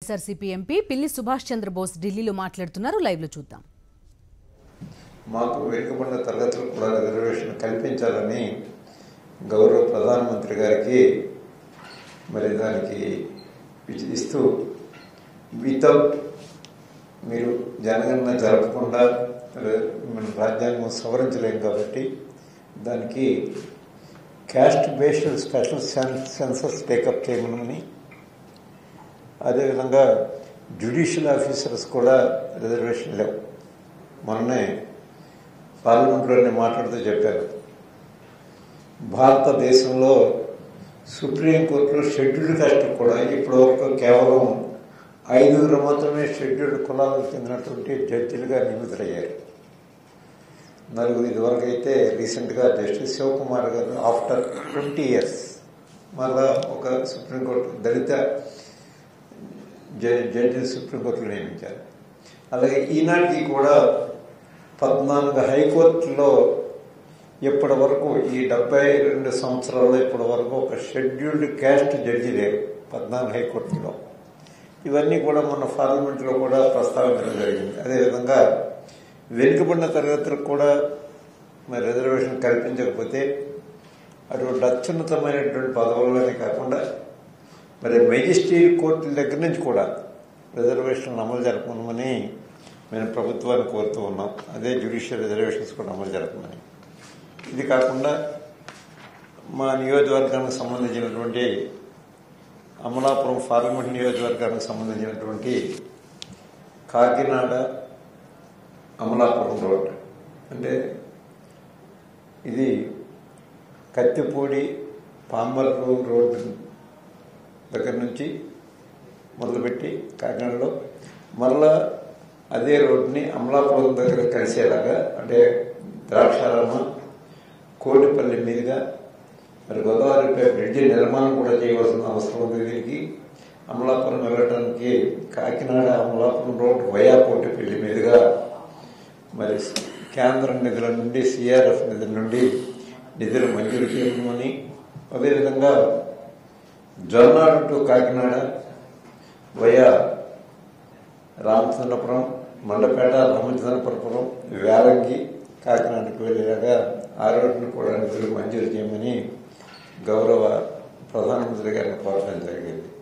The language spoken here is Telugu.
వైఎస్ఆర్సీపీ ఎంపీ పిల్లి సుభాష్ చంద్రబోస్ ఢిల్లీలో మాట్లాడుతున్నారు లైవ్ లో చూద్దాం మాకు వెనుకబడిన తరగతులకు కూడా రిజర్వేషన్ కల్పించాలని గౌరవ ప్రధానమంత్రి గారికి మరి దానికి ఇచ్- ఇస్తూ వితౌట్ మీరు జనగణన జరపకుండా ర- మన రాజ్యాంగం సవరించలేం కాబట్టి దానికి caste based special cen- census take up చేయమని అదేవిధంగా జ్యుడిషియల్ ఆఫీసర్స్ కూడా రిజర్వేషన్ లేవు మొన్నే పార్లమెంట్లో నేను మాట్లాడుతూ చెప్పాను భారతదేశంలో సుప్రీంకోర్టులో షెడ్యూల్డ్ కాస్ట్ కూడా ఇప్పటివరకు కేవలం ఐదుగురు మాత్రమే షెడ్యూల్డ్ కులాలకు చెందినటువంటి జడ్జిలుగా నియమితులయ్యారు నలుగురు ఇదివరకు అయితే రీసెంట్గా జస్టిస్ శివకుమార్ గారు ఆఫ్టర్ ట్వంటీ ఇయర్స్ మళ్ళా ఒక సుప్రీంకోర్టు దళిత జ- జడ్జిని సుప్రీంకోర్టులో నియమించారు అలాగే ఈనాటికి కూడా పద్నాలుగు హైకోర్టులో ఇప్పటి వరకు ఈ డెబ్బై రెండు సంవత్సరాల్లో ఇప్పటి వరకు ఒక షెడ్యూల్డ్ క్యాస్ట్ జడ్జి లేరు పద్నాలుగు హైకోర్టులో ఇవన్నీ కూడా మన పార్లమెంట్లో కూడా ప్రస్తావించడం జరిగింది అదేవిధంగా వెనుకబడిన తరగతులకు కూడా మరి రిజర్వేషన్ కల్పించకపోతే అటువంటి అత్యున్నతమైనటువంటి పదవుల్లోనే కాకుండా మరి మెజిస్ట్రేట్ కోర్టుల దగ్గర నుంచి కూడా రిజర్వేషన్ అమలు జరపమని మేము ప్రభుత్వాన్ని కోరుతూ ఉన్నాం అదే జ్యుడిషియల్ రిజర్వేషన్స్ కూడా అమలు జరపమని ఇది కాకుండా మా నియోజకవర్గానికి సంబంధించినటువంటి అమలాపురం పార్లమెంట్ నియోజకవర్గానికి సంబంధించినటువంటి కాకినాడ అమలాపురం రోడ్ అంటే ఇది కత్తిపూడి పామర్రు రోడ్డు దగ్గర నుంచి మొదలుపెట్టి కాకినాడలో మరలా అదే రోడ్ని అమలాపురం దగ్గర కలిసేలాగా అంటే ద్రాక్షారామ కోటిపల్లి మీదుగా మరి గోదావరిపై బ్రిడ్జి నిర్మాణం కూడా చేయవలసిన అవసరం ఉంది దీనికి అమలాపురం వెళ్ళడానికి కాకినాడ అమలాపురం రోడ్ వయా కోటిపల్లి మీదుగా మరి కేంద్ర నిధుల నుండి సిఆర్ఎఫ్ నిధుల నుండి నిధులు మంజూరు చేయమని అదేవిధంగా జొన్నాడు టు కాకినాడ వయా రామచంద్రపురం మండపేట రామచంద్రపురం వేలంగి కాకినాడకు వెళ్ళేలాగా ఆ రోడ్డును కూడా నిధులు మంజూరు చేయమని గౌరవ ప్రధానమంత్రి గారిని కోరడం జరిగింది